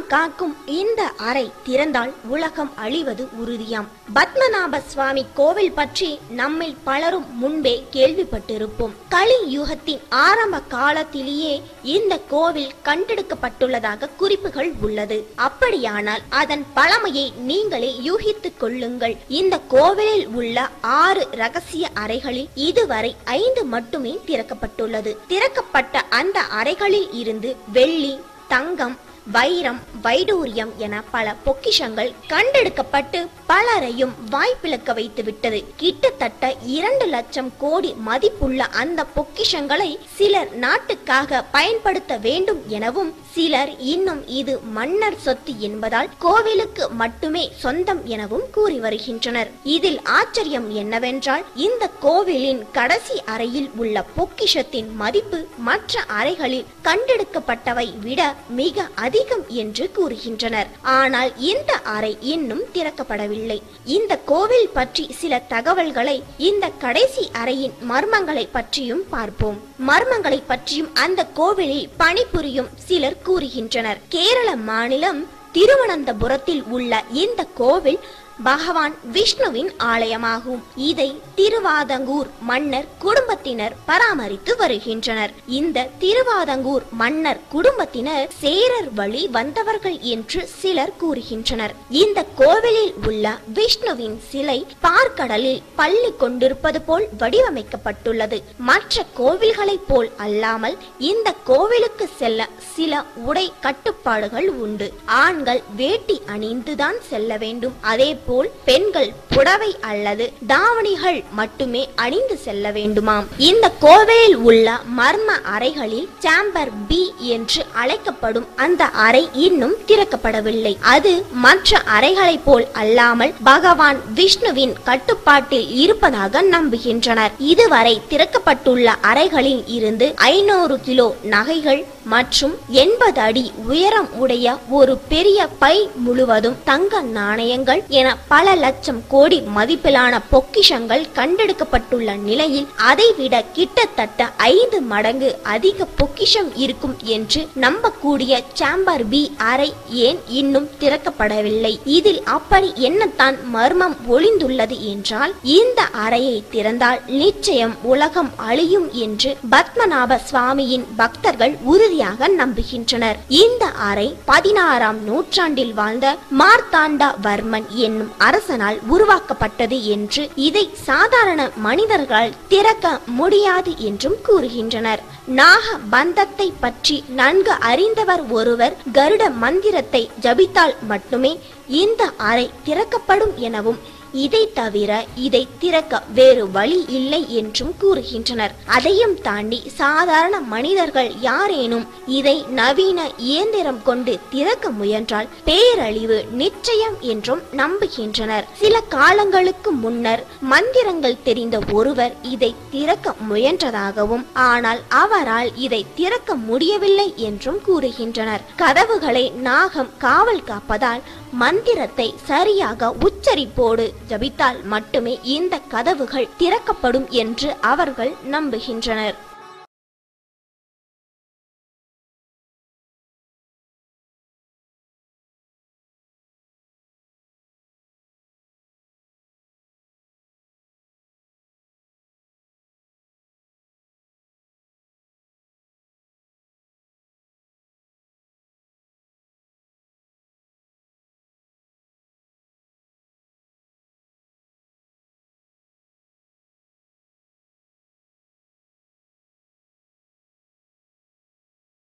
காக்கும் இந்த அறை திறந்தால் உலகம் அழிவது உறுதியாம் பத்மநாப சுவாமி கோவில் பற்றி நம்மில் பலரும் முன்பே கேள்விப்பட்டிருப்போம் கலி யுகத்தின் ஆரம்ப காலத்திலேயே இந்த கோவில் கண்டெடுக்கப்பட்டுள்ளதாக குறிப்புகள் உள்ளது அப்படியானால் அதன் பழமையை நீங்களே யூகித்துக் கொள்ளுங்கள் இந்த கோவிலில் உள்ள ஆறு ரகசிய அறைகளில் இதுவரை ஐந்து மட்டுமே திறக்கப்பட்டுள்ளது திறக்கப்பட்ட அந்த அறைகளில் இருந்து வெள்ளி தங்கம் வைரம் வைடூரியம் என பல பொக்கிஷங்கள் கண்டெடுக்கப்பட்டு பலரையும் வாய்ப்பிழக்க வைத்து விட்டது கிட்டத்தட்ட இரண்டு லட்சம் கோடி மதிப்புள்ள அந்த பொக்கிஷங்களை சிலர் நாட்டுக்காக பயன்படுத்த வேண்டும் எனவும் சிலர் இன்னும் இது மன்னர் சொத்து என்பதால் கோவிலுக்கு மட்டுமே சொந்தம் எனவும் கூறி வருகின்றனர் இதில் ஆச்சரியம் என்னவென்றால் இந்த கோவிலின் கடைசி அறையில் உள்ள பொக்கிஷத்தின் மதிப்பு மற்ற அறைகளில் கண்டெடுக்கப்பட்டவை விட மிக அதிகம் என்று கூறுகின்றனர் ஆனால் இந்த அறை இன்னும் திறக்கப்படவில்லை இந்த கோவில் பற்றி சில தகவல்களை இந்த கடைசி அறையின் மர்மங்களை பற்றியும் பார்ப்போம் மர்மங்களை பற்றியும் அந்த கோவிலில் பணிபுரியும் சிலர் கூறுகின்றனர் கேரள மாநிலம் திருவனந்தபுரத்தில் உள்ள இந்த கோவில் பகவான் விஷ்ணுவின் ஆலயமாகும் இதை திருவாதங்கூர் மன்னர் குடும்பத்தினர் பராமரித்து வருகின்றனர் இந்த திருவாதங்கூர் மன்னர் குடும்பத்தினர் சேரர் வழி வந்தவர்கள் என்று சிலர் கூறுகின்றனர் இந்த கோவிலில் உள்ள விஷ்ணுவின் சிலை பார்க்கடலில் பள்ளி கொண்டிருப்பது போல் வடிவமைக்கப்பட்டுள்ளது மற்ற கோவில்களைப் போல் அல்லாமல் இந்த கோவிலுக்கு செல்ல சில உடை கட்டுப்பாடுகள் உண்டு ஆண்கள் வேட்டி அணிந்துதான் செல்ல வேண்டும் அதே போல் பெண்கள் புடவை அல்லது தாவணிகள் மட்டுமே அணிந்து செல்ல வேண்டுமாம் இந்த கோவிலில் உள்ள மர்ம அறைகளில் சாம்பர் பி என்று அழைக்கப்படும் அந்த அறை இன்னும் திறக்கப்படவில்லை அது மற்ற அறைகளைப் போல் அல்லாமல் பகவான் விஷ்ணுவின் கட்டுப்பாட்டில் இருப்பதாக நம்புகின்றனர் இதுவரை திறக்கப்பட்டுள்ள அறைகளில் இருந்து ஐநூறு கிலோ நகைகள் மற்றும் எண்பது அடி உயரம் உடைய ஒரு பெரிய பை முழுவதும் தங்க நாணயங்கள் என பல லட்சம் கோடி மதிப்பிலான பொக்கிஷங்கள் கண்டெடுக்கப்பட்டுள்ள நிலையில் அதைவிட கிட்டத்தட்ட ஐந்து மடங்கு அதிக பொக்கிஷம் இருக்கும் என்று நம்பக்கூடிய சாம்பர் பி அறை ஏன் இன்னும் திறக்கப்படவில்லை இதில் அப்படி என்னத்தான் மர்மம் ஒளிந்துள்ளது என்றால் இந்த அறையை திறந்தால் நிச்சயம் உலகம் அழியும் என்று பத்மநாப சுவாமியின் பக்தர்கள் உறுதியாக நம்புகின்றனர் இந்த அறை பதினாறாம் நூற்றாண்டில் வாழ்ந்த மார்த்தாண்டா வர்மன் என்னும் அரசனால் உருவாக்கப்பட்டது என்று இதை சாதாரண மனிதர்கள் திறக்க முடியாது என்றும் கூறுகின்றனர் நாக பந்தத்தை பற்றி நன்கு அறிந்தவர் ஒருவர் கருட மந்திரத்தை ஜபித்தால் மட்டுமே இந்த அறை திறக்கப்படும் எனவும் இதை தவிர இதை திறக்க வேறு வழி இல்லை என்றும் கூறுகின்றனர் அதையும் தாண்டி சாதாரண மனிதர்கள் யாரேனும் இதை நவீன இயந்திரம் கொண்டு திறக்க முயன்றால் பேரழிவு நிச்சயம் என்றும் நம்புகின்றனர் சில காலங்களுக்கு முன்னர் மந்திரங்கள் தெரிந்த ஒருவர் இதை திறக்க முயன்றதாகவும் ஆனால் அவரால் இதை திறக்க முடியவில்லை என்றும் கூறுகின்றனர் கதவுகளை நாகம் காவல் காப்பதால் மந்திரத்தை சரியாக உச்சரிப்போடு ஜபித்தால் மட்டுமே இந்த கதவுகள் திறக்கப்படும் என்று அவர்கள் நம்புகின்றனர்